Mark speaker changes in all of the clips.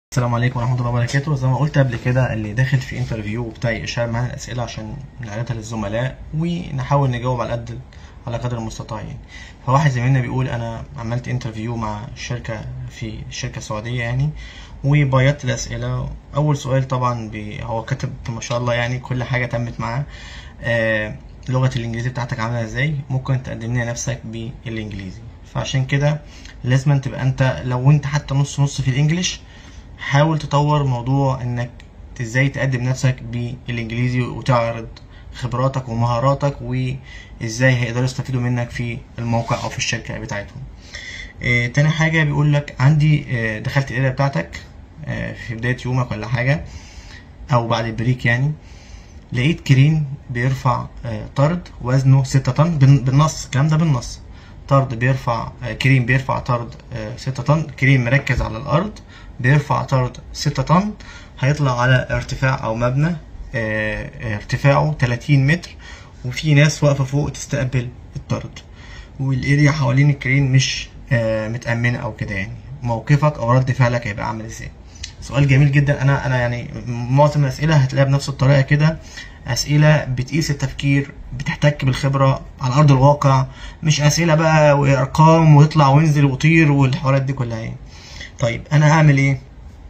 Speaker 1: السلام عليكم ورحمة الله وبركاته زي ما قلت قبل كده اللي داخل في انترفيو بتاعي يشارك معانا الأسئلة عشان نعرضها للزملاء ونحاول نجاوب على قد على قدر المستطاع يعني فواحد زميلنا بيقول أنا عملت انترفيو مع شركة في شركة سعودية يعني وبيضت الأسئلة أول سؤال طبعا بي هو كاتب ما شاء الله يعني كل حاجة تمت معاه آه لغة الإنجليزي بتاعتك عاملة إزاي ممكن تقدم لنا نفسك بالإنجليزي فعشان كده لازم تبقى أنت لو أنت حتى نص نص في الإنجليش حاول تطور موضوع انك ازاي تقدم نفسك بالانجليزي وتعرض خبراتك ومهاراتك وازاي هيقدروا يستفيدوا منك في الموقع او في الشركه بتاعتهم اه تاني حاجه بيقول لك عندي اه دخلت القرايه بتاعتك اه في بدايه يومك ولا حاجه او بعد البريك يعني لقيت كرين بيرفع اه طرد وزنه ستة طن بالنص الكلام ده بالنص طرد بيرفع اه كريم بيرفع طرد اه ستة طن كريم مركز على الارض بيرفع طرد ستة طن هيطلع على ارتفاع او مبنى اه ارتفاعه 30 متر وفي ناس واقفه فوق تستقبل الطرد والاريا حوالين الكرين مش اه متامنه او كده يعني موقفك او رد فعلك هيبقى عامل ازاي سؤال جميل جدا انا انا يعني معظم الاسئله هتلاقيها بنفس الطريقه كده اسئله بتقيس التفكير بتحتك بالخبره على ارض الواقع مش اسئله بقى وارقام ويطلع وينزل وطير والحوارات دي كلها يعني طيب انا هعمل ايه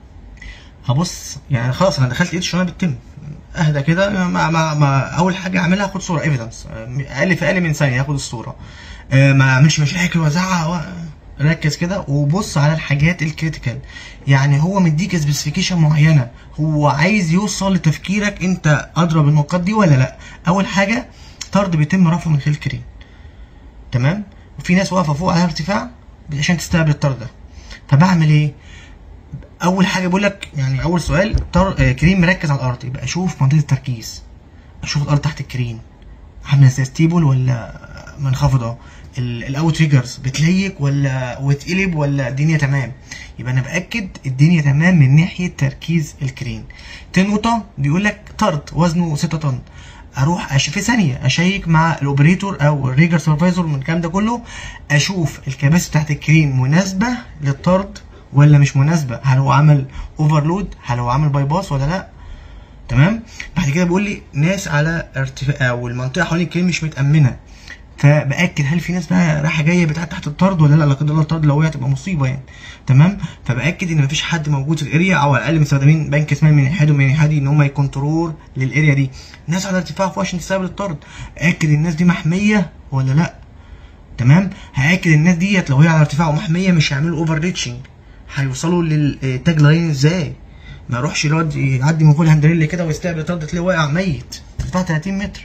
Speaker 1: هبص يعني خلاص انا دخلت لقيت الشغلانه بتتم اهدى كده ما ما ما اول حاجه اعملها اخد صوره ايفيدنس اقل في اقل من ثانيه اخد الصوره أه ما اعملش مشاكل وازعق و... ركز كده وبص على الحاجات الكريتيكال يعني هو مديك سبيسيفيكيشن معينه هو عايز يوصل لتفكيرك انت ادرى بالنقاط دي ولا لا اول حاجه طرد بيتم رفعه من خلال كريم تمام وفي ناس واقفه فوق على ارتفاع عشان تستقبل الطرد ده طب اعمل ايه اول حاجه بقول لك يعني اول سؤال طر... آه كريم مركز على الارض يبقى اشوف منطقه التركيز اشوف الارض تحت الكريم عامله ازاي ستيبل ولا منخفضه الاوت تريجرز بتليك ولا وتقلب ولا الدنيا تمام يبقى انا باكد الدنيا تمام من ناحيه تركيز الكرين تاني نقطه بيقول لك طرد وزنه 6 طن اروح أش... في ثانيه اشيك مع الاوبريتور او الريجر سوبرفايزر من الكلام ده كله اشوف الكباسه بتاعت الكرين مناسبه للطرد ولا مش مناسبه هل هو عمل اوفرلود هل هو عمل باي باس ولا لا تمام بعد كده بيقول لي ناس على ارتفاع او المنطقه حوالين الكرين مش متامنه فباكد هل في ناس بقى رايحه جايه بتاعت تحت الطرد ولا لا لا قدر الله الطرد لو وقع تبقى مصيبه يعني تمام فباكد ان مفيش حد موجود في الاريا او على الاقل مستخدمين بنك اسمها من يحادوا من يحادي ان هم يكنترول للاريا دي ناس على ارتفاع فوق عشان تستقبل الطرد اكد الناس دي محميه ولا لا تمام هاكد الناس ديت لو هي على ارتفاع ومحميه مش هيعملوا اوفر ريتشنج هيوصلوا للتاج لاين ازاي ما يروحش الواد يعدي من فوق الهاندريل كده ويستقبل الطرد تلاقيه واقع ميت ارتفاع 30 متر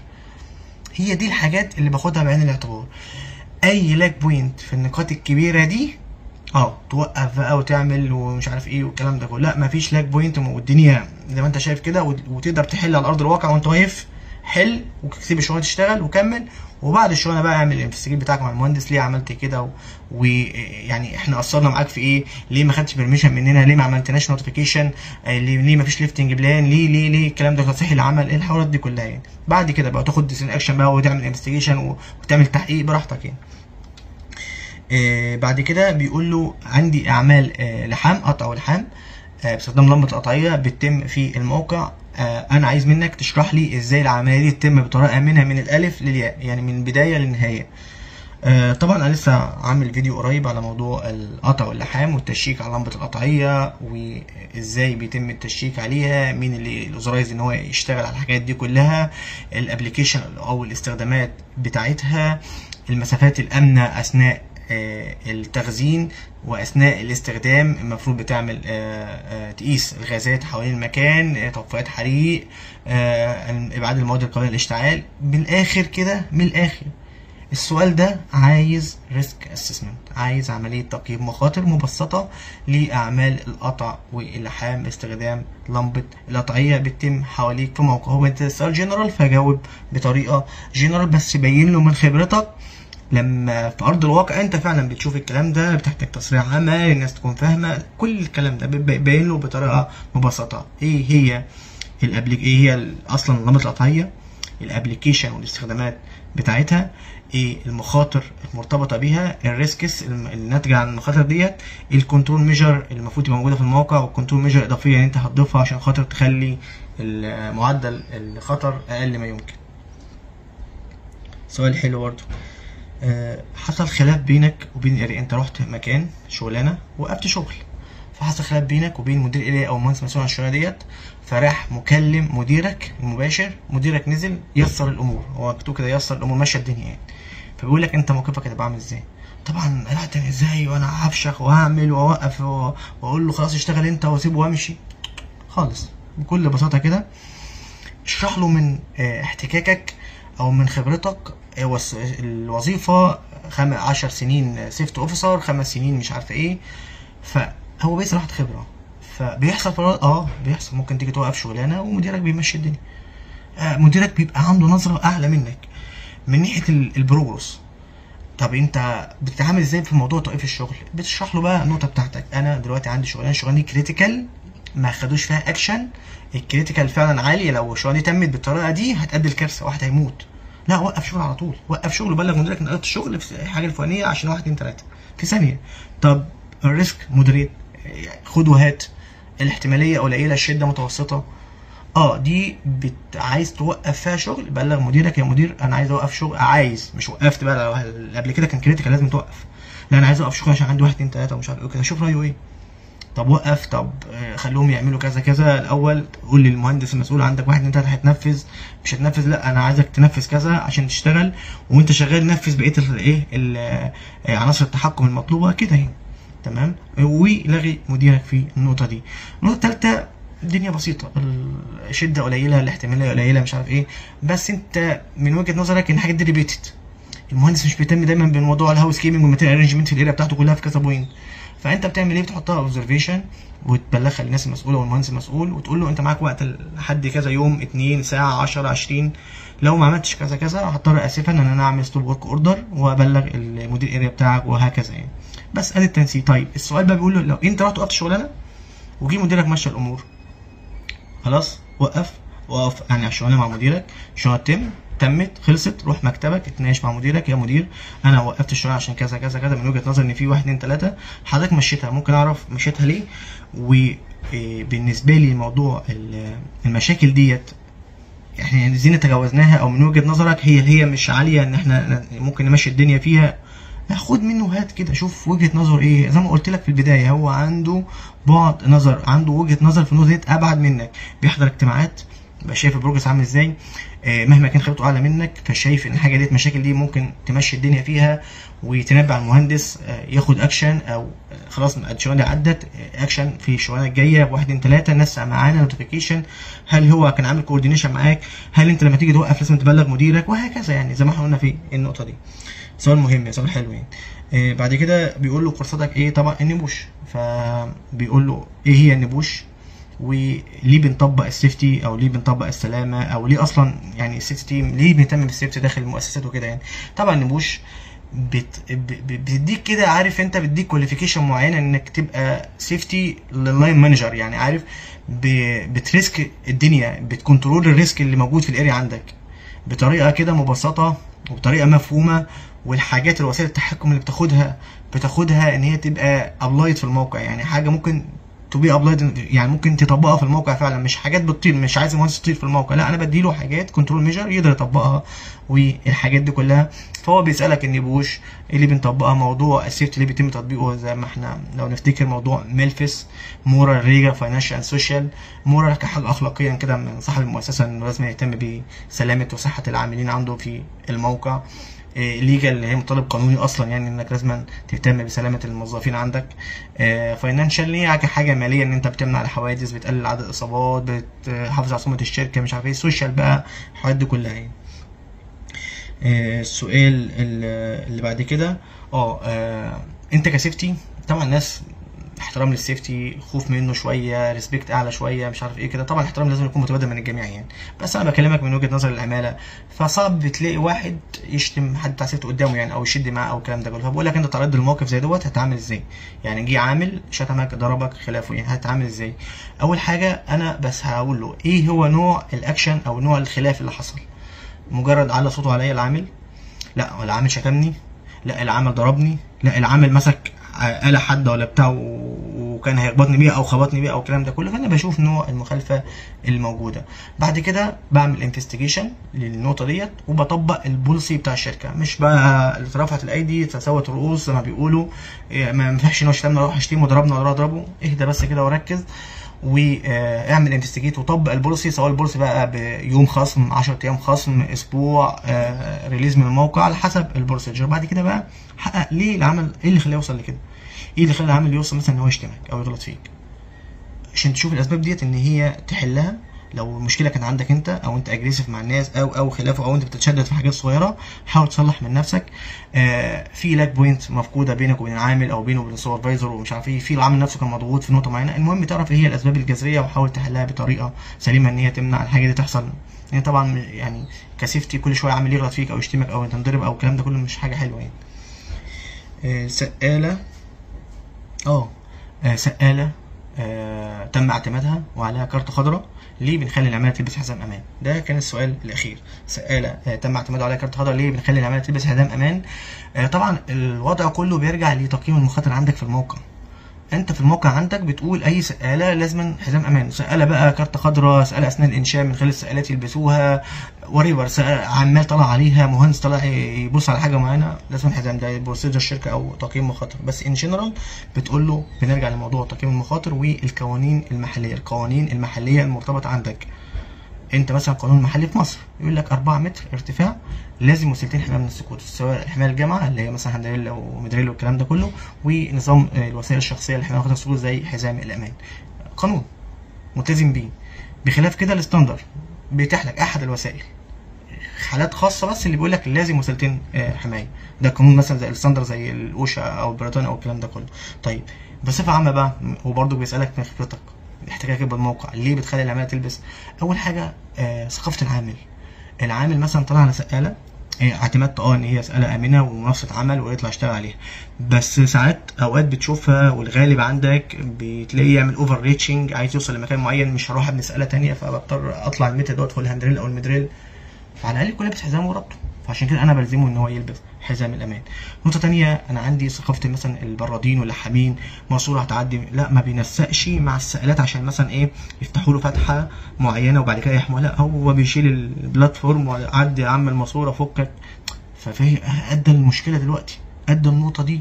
Speaker 1: هي دي الحاجات اللي باخدها بعين الاعتبار اي لاج بوينت في النقاط الكبيره دي اه توقف بقى وتعمل ومش عارف ايه والكلام ده كله لا مفيش لاج بوينت والدنيا زي ما انت شايف كده وتقدر تحل على ارض الواقع وانت واقف حل وسيب الشغل تشتغل وكمل وبعد الشغل بقى اعمل الانفستيجيت بتاعك مع المهندس ليه عملت كده ويعني احنا قصرنا معاك في ايه ليه ما خدتش بيرميشن مننا ليه ما عملتناش نوتيفيكيشن ليه, ليه ما فيش ليفتنج بلان ليه ليه ليه الكلام ده صحي العمل ايه الحوارات دي كلها يعني بعد كده بقى تاخد ديسين اكشن بقى وتعمل انفستيجيشن وتعمل تحقيق براحتك يعني آه بعد كده بيقول له عندي اعمال آه لحام قطع ولحام آه باستخدام لمبه القطعيه بتتم في الموقع آه انا عايز منك تشرح لي ازاي العمليه دي تتم بطريقه امنه من الالف للياء يعني من البدايه للنهايه آه طبعا انا لسه عامل فيديو قريب على موضوع القطع واللحام والتشيك على لمبه القطعيه وازاي بيتم التشيك عليها مين اللي الاوزرايز ان هو يشتغل على الحاجات دي كلها الابلكيشن او الاستخدامات بتاعتها المسافات الامنه اثناء آه التخزين واثناء الاستخدام المفروض بتعمل آه آه تقيس الغازات حوالين المكان طفايات حريق ابعاد المواد القابله للاشتعال من الاخر كده من الاخر السؤال ده عايز ريسك اسسمنت عايز عمليه تقييم مخاطر مبسطه لاعمال القطع واللحام باستخدام لمبه القطعيه بتتم حواليك في موقع هو انت السؤال جنرال فجاوب بطريقه جنرال بس بين له من خبرتك لما في ارض الواقع انت فعلا بتشوف الكلام ده بتحتاج تصريح عمل الناس تكون فاهمه كل الكلام ده بيبين له بطريقه مبسطه ايه هي الابليك ايه هي اصلا لمبه القطعيه الابلكيشن والاستخدامات بتاعتها ايه المخاطر المرتبطه بيها الريسكس الم- الناتجه عن المخاطر ديت الكنترول ميجر اللي المفروض تبقى موجوده في الموقع والكنترول ميجر اضافيه انت هتضيفها عشان خاطر تخلي ال- معدل الخطر اقل ما يمكن سؤال حلو برضه آه، حصل خلاف بينك وبين الاريا انت رحت مكان شغلانه وقفت شغل فحصل خلاف بينك وبين مدير الاريا او مهندس مسؤول عن الشغلانه ديت فراح مكلم مديرك المباشر مديرك نزل يسر الامور هو مكتوب كده يسر الامور ماشيه الدنيا يعني فبيقول لك انت موقفك هتبقى عامل ازاي طبعا لا تاني ازاي وانا هفشخ وهعمل واوقف و- واقول له خلاص اشتغل انت واسيبه وامشي خالص بكل بساطه كده اشرح له من اه، احتكاكك او من خبرتك اه، وس- الوظيفه خم... عشر سنين سيفت اوفيسر خمس سنين مش عارف ايه فهو بيسرح خبره فبيحصل فرار اه بيحصل ممكن تيجي توقف شغلانه ومديرك بيمشي الدنيا آه مديرك بيبقى عنده نظره اعلى منك من ناحيه ال- البروجرس طب انت بتتعامل ازاي في موضوع توقيف الشغل بتشرح له بقى النقطه بتاعتك انا دلوقتي عندي شغلانه الشغلانه دي كريتيكال ما خدوش فيها اكشن الكريتيكال فعلا عالي لو الشغلانه دي تمت بالطريقه دي هتأدي الكارثه واحد هيموت لا وقف شغل على طول وقف شغل وبلغ مديرك ان وقفت الشغل في الحاجه الفلانيه عشان واحد اتنين تلاته في ثانيه طب الريسك مودريت خد وهات الاحتماليه قليله الشده متوسطه اه دي بت... عايز توقف فيها شغل بلغ مديرك يا مدير انا عايز اوقف شغل عايز مش وقفت بقى لو اللي قبل كده كان كريتيكال لازم توقف لا انا عايز اوقف شغل عشان عندي واحد اتنين تلاته ومش عارف ايه وكده شوف رايه ايه طب وقف طب آه، خليهم يعملوا كذا كذا الاول قول للمهندس المسؤول عندك واحد اتنين تلاته هتنفذ مش هتنفذ لا انا عايزك تنفذ كذا عشان تشتغل وانت شغال نفذ بقيه الايه ال- آه، عناصر التحكم المطلوبه كده يعني تمام ولغي مديرك في النقطه دي النقطه الثالثه الدنيا بسيطه الشده قليله الاحتماليه قليله مش عارف ايه بس انت من وجهه نظرك ان الحاجات دي ريبيتد المهندس مش بيهتم دايما بموضوع الهاوس كيمنج والماتيريال ارينجمنت في الاريا بتاعته كلها في كذا بوينت فانت بتعمل ايه بتحطها اوبزرفيشن وتبلغها للناس المسؤوله والمهندس المسؤول وتقول له انت معاك وقت لحد كذا يوم اتنين ساعه 10 20 لو ما عملتش كذا كذا هضطر اسفا ان انا اعمل ستوب ورك اوردر وابلغ المدير الاريا بتاعك وهكذا يعني بس ادي التنسيق طيب السؤال بقى بيقول له لو انت رحت وقفت شغلانه وجي مديرك مشى الامور خلاص وقف وقف يعني على الشغلانه مع مديرك الشغلانه تم تمت خلصت روح مكتبك اتناقش مع مديرك يا مدير انا وقفت الشغلانه عشان كذا كذا كذا من وجهه نظري ان في واحد اتنين تلاته حضرتك مشيتها ممكن اعرف مشيتها ليه وبالنسبه لي موضوع ال- المشاكل ديت احنا عايزين نتجاوزناها او من وجهه نظرك هي هي مش عاليه ان احنا ممكن نمشي الدنيا فيها لا خد منه هات كده شوف وجهه نظر ايه زي ما قلت لك في البدايه هو عنده بعد نظر عنده وجهه نظر في النقطه ديت ابعد منك بيحضر اجتماعات بقى شايف البروجرس عامل ازاي آه، مهما كان خبرته اعلى منك فشايف ان الحاجه ديت المشاكل دي ممكن تمشي الدنيا فيها ويتنبأ على المهندس آه، ياخد اكشن او آه، خلاص الشغلانه دي عدت آه، اكشن في الشغلانه الجايه واحد اتنين تلاته نسق معانا نوتيفيكيشن هل هو كان عامل كوردينيشن معاك هل انت لما تيجي توقف لازم تبلغ مديرك وهكذا يعني زي ما احنا قلنا في النقطه دي سؤال مهم سؤال حلو يعني آه، بعد كده بيقول له كورساتك ايه طبعا النبوش فبيقول له ايه هي النبوش وليه بنطبق السيفتي او ليه بنطبق السلامه او ليه اصلا يعني السيفتي ليه بنهتم بالسيفتي داخل المؤسسات وكده يعني طبعا النبوش بت... ب- ب- بتديك كده عارف انت بتديك كواليفيكيشن معينه انك تبقى سيفتي لللاين مانجر يعني عارف ب... بتريسك الدنيا بتكنترول الريسك اللي موجود في الاريا عندك بطريقه كده مبسطه وبطريقه مفهومه والحاجات الوسائل التحكم اللي بتاخدها بتاخدها ان هي تبقى ابلايد في الموقع يعني حاجه ممكن تو بي ابلايد يعني ممكن تطبقها في الموقع فعلا مش حاجات بتطير مش عايز المهندس يطير في الموقع لا انا بديله حاجات كنترول ميجر يقدر يطبقها والحاجات دي كلها فهو بيسالك ان بوش ايه اللي بنطبقها موضوع السيفتي اللي بيتم تطبيقه زي ما احنا لو نفتكر موضوع ميلفس مورال ريجا فاينانشال اند سوشيال مورال كحاجه اخلاقيا كده من صاحب المؤسسه انه لازم يهتم بسلامه وصحه العاملين عنده في الموقع ليجال اللي هي مطالب قانوني اصلا يعني انك لازم تهتم بسلامه الموظفين عندك فاينانشال هي حاجه ماليه ان انت بتمنع الحوادث بتقلل عدد الاصابات بتحافظ على سمعه الشركه مش عارف ايه سوشيال بقى الحاجات دي كلها يعني آه، السؤال ال- اللي بعد كده اه آه، انت كسيفتي طبعا الناس احترام للسيفتي خوف منه شويه ريسبكت اعلى شويه مش عارف ايه كده طبعا الاحترام لازم يكون متبادل من الجميع يعني بس انا بكلمك من وجهه نظر العماله فصعب بتلاقي واحد يشتم حد بتاع سيفتي قدامه يعني او يشد معاه او الكلام ده كله فبقول لك انت تعرض للموقف زي دوت هتعمل ازاي يعني جه عامل شتمك ضربك خلافه يعني هتعامل ازاي اول حاجه انا بس هقول له ايه هو نوع الاكشن او نوع الخلاف اللي حصل مجرد على صوته عليا العامل لا العامل شتمني لا العامل ضربني لا العامل مسك آلة حادة ولا بتاع و- وكان هيخبطني بيها او خبطني بيها او الكلام ده كله فانا بشوف نوع المخالفه الموجوده بعد كده بعمل انفستيجيشن للنقطه ديت وبطبق البوليسي بتاع الشركه مش بقى اللي رفعت الايدي تسوت الرؤوس زي ما بيقولوا إيه، ما ينفعش ان هو شتمنا اروح اشتمه ضربنا ولا اضربه اهدى بس كده وركز واعمل انفستيجيت وطبق البوليسي سواء البوليسي بقى بيوم خصم 10 ايام خصم اسبوع آه، ريليز من الموقع على حسب البروسيجر بعد كده بقى حقق ليه العمل ايه اللي خلاه يوصل لكده ايه اللي خلى العامل يوصل مثلا ان هو يشتمك او يغلط فيك عشان تشوف الاسباب ديت ان هي تحلها لو المشكله كانت عندك انت او انت اجريسيف مع الناس او او خلافه او انت بتتشدد في حاجات صغيره حاول تصلح من نفسك آه في لاك بوينت مفقوده بينك وبين العامل او بينه وبين السوبرفايزر ومش عارف ايه في العامل نفسه كان مضغوط في نقطه معينه المهم تعرف ايه هي الاسباب الجذريه وحاول تحلها بطريقه سليمه ان هي تمنع الحاجه دي تحصل يعني طبعا يعني كسيفتي كل شويه عامل يغلط فيك او يشتمك او تنضرب او الكلام ده كله مش حاجه حلوه يعني آه سقاله اه آه، سقالة آه تم اعتمادها وعليها كارت خضراء ليه بنخلي العمالة تلبس حزام أمان؟ ده كان السؤال الأخير سقالة آه تم اعتمادها عليها كارت خضراء ليه بنخلي العمالة تلبس حزام أمان؟ آه طبعا الوضع كله بيرجع لتقييم المخاطر عندك في الموقع انت في الموقع عندك بتقول اي سقاله لازم حزام امان سقاله بقى كارت خضراء سقاله اثناء الانشاء من خلال السقالات يلبسوها وريفر عمال طلع عليها مهندس طلع يبص على حاجه معينه لازم حزام ده بروسيجر الشركه او تقييم مخاطر بس ان جنرال بتقول له بنرجع لموضوع تقييم المخاطر والقوانين المحليه القوانين المحليه المرتبطه عندك انت مثلا قانون محلي في مصر يقول لك 4 متر ارتفاع لازم وسيلتين حمايه من السقوط سواء حمايه الجامعه اللي هي مثلا هندريل او مدريل والكلام ده كله ونظام آه، الوسائل الشخصيه لحمايه من السقوط زي حزام الامان قانون ملتزم بيه بخلاف كده الستاندر بيتيح لك احد الوسائل حالات خاصه بس اللي بيقول لك لازم وسيلتين آه، حمايه ده قانون مثلا زي الستاندر زي الاوشا او البريطاني او الكلام ده كله طيب بصفه عامه بقى وبرضه بيسالك من خبرتك احتكاكك بالموقع ليه بتخلي العماله تلبس اول حاجه آه ثقافه العامل العامل مثلا طلع على سقاله إيه، اعتمدت اه ان هي سقاله امنه ومنصه عمل ويطلع يشتغل عليها بس ساعات اوقات بتشوفها والغالب عندك بتلاقيه يعمل اوفر ريتشنج عايز يوصل لمكان معين مش هروح ابني سقاله تانية فبضطر اطلع المتر دوت فوق الهاندريل او المدريل فعلى الاقل يكون لابس حزام وربطه فعشان كده انا بلزمه ان هو يلبس حزام الامان نقطه تانية انا عندي ثقافه مثلا البرادين واللحامين ماسوره هتعدي لا ما بينسقش مع السقالات عشان مثلا ايه يفتحوا له فتحه معينه وبعد كده يحموها لا هو بيشيل البلاتفورم ويعدي يا عم الماسوره فكك ففي ادى المشكله دلوقتي ادى النقطه دي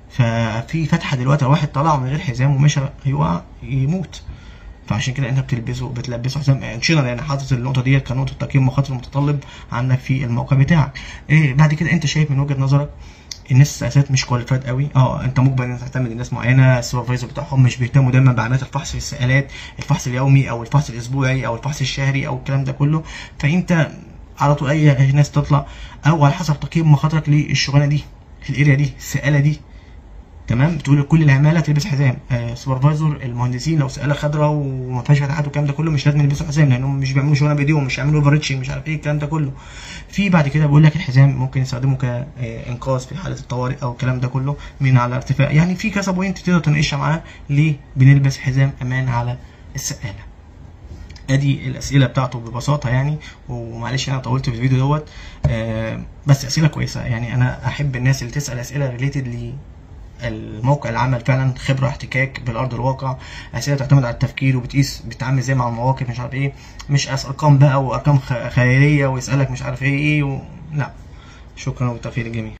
Speaker 1: ففي فتحه دلوقتي لو واحد طلع من غير حزام ومشى هيقع يموت فعشان كده انت بتلبسه بتلبسه حزام انشنال يعني حاطط النقطه ديت كنقطه تقييم مخاطر متطلب عندك في الموقع بتاعك إيه بعد كده انت شايف من وجهه نظرك الناس اساسات مش كواليفايد قوي اه انت مجبر ان انت تعتمد الناس معينه السوبرفايزر بتاعهم مش بيهتموا دايما بعمليات الفحص في السؤالات الفحص اليومي او الفحص الاسبوعي او الفحص الشهري او الكلام ده كله فانت على طول اي ناس تطلع او على حسب تقييم مخاطرك للشغلانه دي في الاريا دي السقاله دي تمام بتقول كل العماله تلبس حزام آه سوبرفايزر المهندسين لو سقاله خضراء وما فيهاش فتحات والكلام ده كله مش لازم يلبسوا حزام لانهم مش بيعملوا شغلانه بايديهم مش هيعملوا اوفر ريتشنج مش عارف ايه الكلام ده كله في بعد كده بيقول لك الحزام ممكن يستخدمه كانقاذ في حاله الطوارئ او الكلام ده كله من على ارتفاع يعني في كذا بوينت تقدر تناقشها معاه ليه بنلبس حزام امان على السقاله ادي الاسئله بتاعته ببساطه يعني ومعلش انا طولت في الفيديو دوت آه بس اسئله كويسه يعني انا احب الناس اللي تسال اسئله ريليتد لي الموقع العمل فعلا خبره احتكاك بالارض الواقع اسئله تعتمد على التفكير وبتقيس بتتعامل ازاي مع المواقف مش عارف ايه مش أس ارقام بقى وارقام خ- خياليه ويسالك مش عارف ايه ايه و... لا شكرا وبالتوفيق للجميع